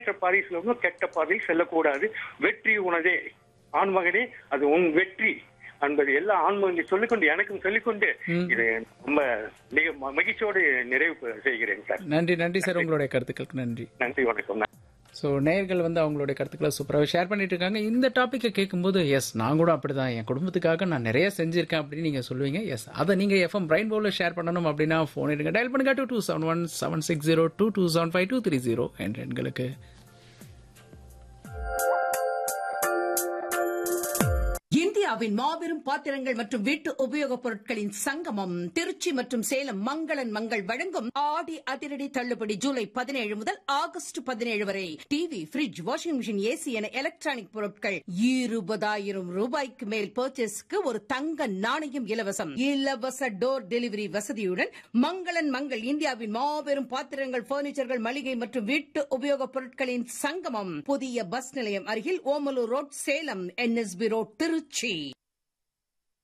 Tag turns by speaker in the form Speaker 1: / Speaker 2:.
Speaker 1: கெட்ட பாதையில் செல்லணும் கெட்ட பாதையில் செல்லக்கூடாது வெற்றி உனதே ஆண்மகனே அது உன் வெற்றி என்பது எல்லா ஆண்மகனை சொல்லிக்கொண்டு எனக்கும் சொல்லிக்கொண்டு இது ரொம்ப மிக ம- மகிழ்ச்சியோடு நிறைவு செய்கிறேன் சார்
Speaker 2: நன்றி நன்றி சார் உங்களுடைய கருத்துக்களுக்கு நன்றி
Speaker 1: நன்றி வணக்கம்
Speaker 2: ஸோ நேயர்கள் வந்து அவங்களுடைய கருத்துக்களை சூப்பராக ஷேர் பண்ணிட்டு இருக்காங்க இந்த டாப்பிக்கை கேட்கும்போது எஸ் நான் கூட அப்படிதான் என் குடும்பத்துக்காக நான் நிறைய செஞ்சிருக்கேன் அப்படின்னு நீங்க சொல்லுவீங்க எஸ் அதை நீங்க எஃப்எம் பிரைன் போல ஷேர் பண்ணணும் அப்படின்னா ஃபோன் எடுங்க டயல் பண்ணுங்க two two seven one seven six zero two two seven five two three zero என்ற எண்களுக்கு
Speaker 3: இந்தியாவின் மாபெரும் பாத்திரங்கள் மற்றும் வீட்டு உபயோகப் பொருட்களின் சங்கமம் திருச்சி மற்றும் சேலம் மங்களன் மங்கள் வழங்கும் ஆடி அதிரடி தள்ளுபடி ஜூலை பதினேழு முதல் ஆகஸ்ட் பதினேழு வரை TV fridge washing machine AC என எலக்ட்ரானிக் பொருட்கள் இருபதாயிரம் ரூபாய்க்கு மேல் பர்ச்சேஸ்க்கு ஒரு தங்க நாணயம் இலவசம் இலவச டோர் டெலிவரி வசதியுடன் மங்களன் மங்கள் இந்தியாவின் மாபெரும் பாத்திரங்கள் பர்னிச்சர்கள் மளிகை மற்றும் வீட்டு உபயோகப் பொருட்களின் சங்கமம் புதிய பஸ் நிலையம் அருகில் Omalur road Salem NSB road Trichy